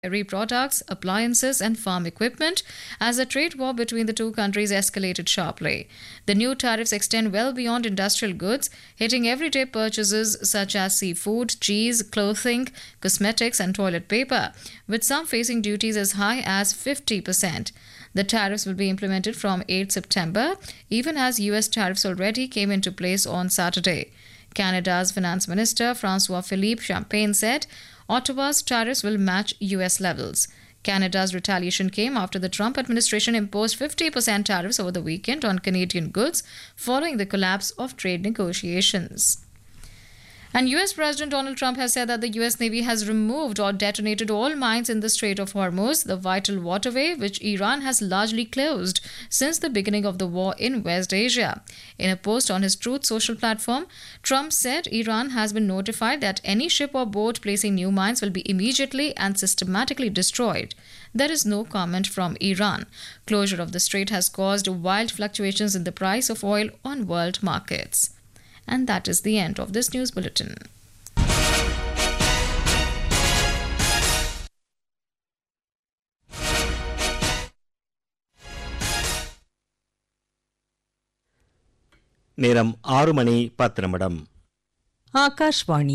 dairy products, appliances, and farm equipment as the trade war between the two countries escalated sharply. The new tariffs extend well beyond industrial goods, hitting everyday purchases such as seafood, cheese, clothing, cosmetics, and toilet paper, with some facing duties as high as 50%. The tariffs will be implemented from 8 September, even as US tariffs already came into place on Saturday. Canada's Finance Minister Francois Philippe Champagne said Ottawa's tariffs will match US levels. Canada's retaliation came after the Trump administration imposed 50% tariffs over the weekend on Canadian goods following the collapse of trade negotiations. And US President Donald Trump has said that the US Navy has removed or detonated all mines in the Strait of Hormuz, the vital waterway which Iran has largely closed since the beginning of the war in West Asia. In a post on his Truth Social platform, Trump said Iran has been notified that any ship or boat placing new mines will be immediately and systematically destroyed. There is no comment from Iran. Closure of the strait has caused wild fluctuations in the price of oil on world markets. And that is the end of this news bulletin. நேரம் ஆறு மணி பத்து நிமிடம் ஆகாஷ்வாணி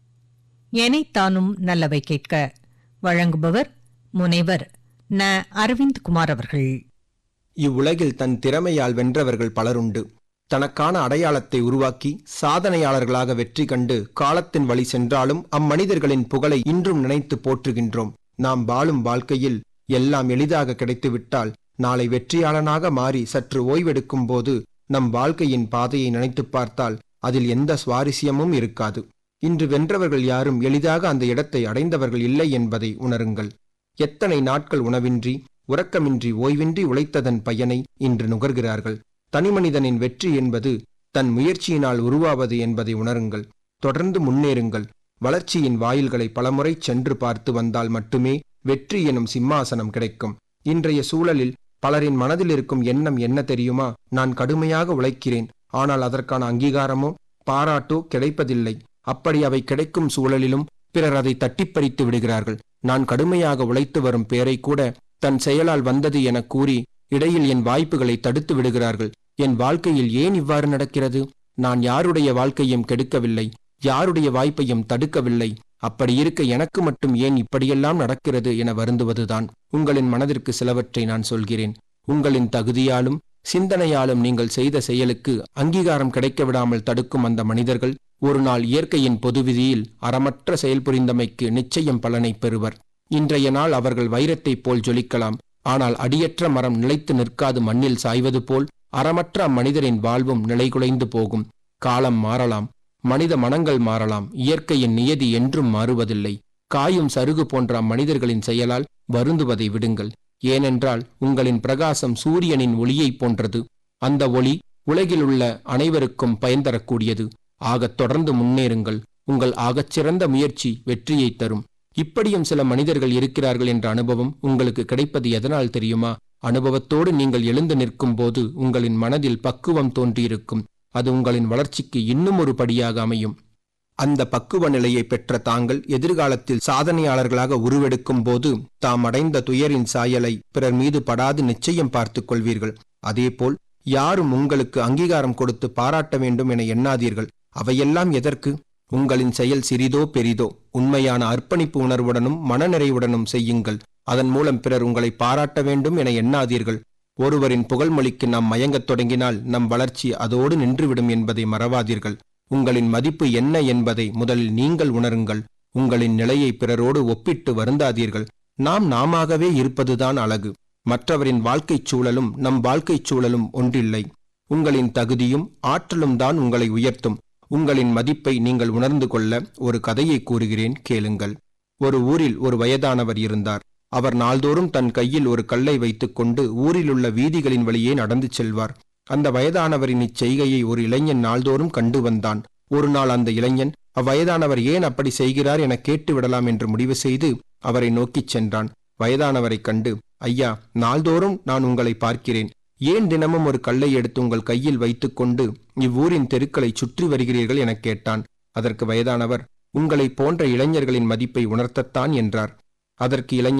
எனைத்தானும் நல்லவை கேட்க வழங்குபவர் முனைவர் ந அரவிந்த் குமார் அவர்கள் இவ்வுலகில் தன் திறமையால் வென்றவர்கள் பலருண்டு தனக்கான அடையாளத்தை உருவாக்கி சாதனையாளர்களாக வெற்றி கண்டு காலத்தின் வழி சென்றாலும் அம்மனிதர்களின் புகழை இன்றும் நினைத்து போற்றுகின்றோம் நாம் வாழும் வாழ்க்கையில் எல்லாம் எளிதாக கிடைத்துவிட்டால் நாளை வெற்றியாளனாக மாறி சற்று ஓய்வெடுக்கும் போது நம் வாழ்க்கையின் பாதையை நினைத்துப் பார்த்தால் அதில் எந்த சுவாரஸ்யமும் இருக்காது இன்று வென்றவர்கள் யாரும் எளிதாக அந்த இடத்தை அடைந்தவர்கள் இல்லை என்பதை உணருங்கள் எத்தனை நாட்கள் உணவின்றி உறக்கமின்றி ஓய்வின்றி உழைத்ததன் பயனை இன்று நுகர்கிறார்கள் தனிமனிதனின் வெற்றி என்பது தன் முயற்சியினால் உருவாவது என்பதை உணருங்கள் தொடர்ந்து முன்னேறுங்கள் வளர்ச்சியின் வாயில்களை பலமுறை சென்று பார்த்து வந்தால் மட்டுமே வெற்றி எனும் சிம்மாசனம் கிடைக்கும் இன்றைய சூழலில் பலரின் மனதில் இருக்கும் எண்ணம் என்ன தெரியுமா நான் கடுமையாக உழைக்கிறேன் ஆனால் அதற்கான அங்கீகாரமோ பாராட்டோ கிடைப்பதில்லை அப்படி அவை கிடைக்கும் சூழலிலும் பிறர் அதை தட்டிப்பறித்து விடுகிறார்கள் நான் கடுமையாக உழைத்து வரும் பேரை கூட தன் செயலால் வந்தது என கூறி இடையில் என் வாய்ப்புகளை தடுத்து விடுகிறார்கள் என் வாழ்க்கையில் ஏன் இவ்வாறு நடக்கிறது நான் யாருடைய வாழ்க்கையும் கெடுக்கவில்லை யாருடைய வாய்ப்பையும் தடுக்கவில்லை அப்படி இருக்க எனக்கு மட்டும் ஏன் இப்படியெல்லாம் நடக்கிறது என வருந்துவதுதான் உங்களின் மனதிற்கு சிலவற்றை நான் சொல்கிறேன் உங்களின் தகுதியாலும் சிந்தனையாலும் நீங்கள் செய்த செயலுக்கு அங்கீகாரம் கிடைக்க விடாமல் தடுக்கும் அந்த மனிதர்கள் ஒரு நாள் இயற்கையின் பொது விதியில் அறமற்ற செயல்புரிந்தமைக்கு நிச்சயம் பலனை பெறுவர் இன்றைய நாள் அவர்கள் வைரத்தைப் போல் ஜொலிக்கலாம் ஆனால் அடியற்ற மரம் நிலைத்து நிற்காது மண்ணில் சாய்வது போல் அறமற்ற அம்மனிதரின் வாழ்வும் நிலைகுலைந்து போகும் காலம் மாறலாம் மனித மனங்கள் மாறலாம் இயற்கையின் நியதி என்றும் மாறுவதில்லை காயும் சருகு போன்ற அம்மனிதர்களின் செயலால் வருந்துவதை விடுங்கள் ஏனென்றால் உங்களின் பிரகாசம் சூரியனின் ஒளியைப் போன்றது அந்த ஒளி உலகில் உள்ள அனைவருக்கும் பயன் தரக்கூடியது ஆகத் தொடர்ந்து முன்னேறுங்கள் உங்கள் ஆகச்சிறந்த முயற்சி வெற்றியை தரும் இப்படியும் சில மனிதர்கள் இருக்கிறார்கள் என்ற அனுபவம் உங்களுக்கு கிடைப்பது எதனால் தெரியுமா அனுபவத்தோடு நீங்கள் எழுந்து நிற்கும் போது உங்களின் மனதில் பக்குவம் தோன்றியிருக்கும் அது உங்களின் வளர்ச்சிக்கு இன்னும் ஒரு படியாக அமையும் அந்த பக்குவ நிலையை பெற்ற தாங்கள் எதிர்காலத்தில் சாதனையாளர்களாக உருவெடுக்கும் போது தாம் அடைந்த துயரின் சாயலை பிறர் மீது படாது நிச்சயம் பார்த்துக் கொள்வீர்கள் அதேபோல் யாரும் உங்களுக்கு அங்கீகாரம் கொடுத்து பாராட்ட வேண்டும் என எண்ணாதீர்கள் அவையெல்லாம் எதற்கு உங்களின் செயல் சிறிதோ பெரிதோ உண்மையான அர்ப்பணிப்பு உணர்வுடனும் மனநிறைவுடனும் செய்யுங்கள் அதன் மூலம் பிறர் உங்களை பாராட்ட வேண்டும் என எண்ணாதீர்கள் ஒருவரின் புகழ்மொழிக்கு நாம் மயங்கத் தொடங்கினால் நம் வளர்ச்சி அதோடு நின்றுவிடும் என்பதை மறவாதீர்கள் உங்களின் மதிப்பு என்ன என்பதை முதலில் நீங்கள் உணருங்கள் உங்களின் நிலையை பிறரோடு ஒப்பிட்டு வருந்தாதீர்கள் நாம் நாமாகவே இருப்பதுதான் அழகு மற்றவரின் வாழ்க்கைச் சூழலும் நம் வாழ்க்கைச் சூழலும் ஒன்றில்லை உங்களின் தகுதியும் ஆற்றலும் தான் உங்களை உயர்த்தும் உங்களின் மதிப்பை நீங்கள் உணர்ந்து கொள்ள ஒரு கதையை கூறுகிறேன் கேளுங்கள் ஒரு ஊரில் ஒரு வயதானவர் இருந்தார் அவர் நாள்தோறும் தன் கையில் ஒரு கல்லை வைத்துக்கொண்டு ஊரிலுள்ள வீதிகளின் வழியே நடந்து செல்வார் அந்த வயதானவரின் இச்செய்கையை ஒரு இளைஞன் நாள்தோறும் கண்டு வந்தான் ஒரு நாள் அந்த இளைஞன் அவ்வயதானவர் ஏன் அப்படி செய்கிறார் என கேட்டு விடலாம் என்று முடிவு செய்து அவரை நோக்கிச் சென்றான் வயதானவரைக் கண்டு ஐயா நாள்தோறும் நான் உங்களை பார்க்கிறேன் ஏன் தினமும் ஒரு கல்லை எடுத்து உங்கள் கையில் வைத்துக்கொண்டு இவ்வூரின் தெருக்களை சுற்றி வருகிறீர்கள் எனக் கேட்டான் அதற்கு வயதானவர் உங்களைப் போன்ற இளைஞர்களின் மதிப்பை உணர்த்தத்தான் என்றார் அதற்கு இளைஞர்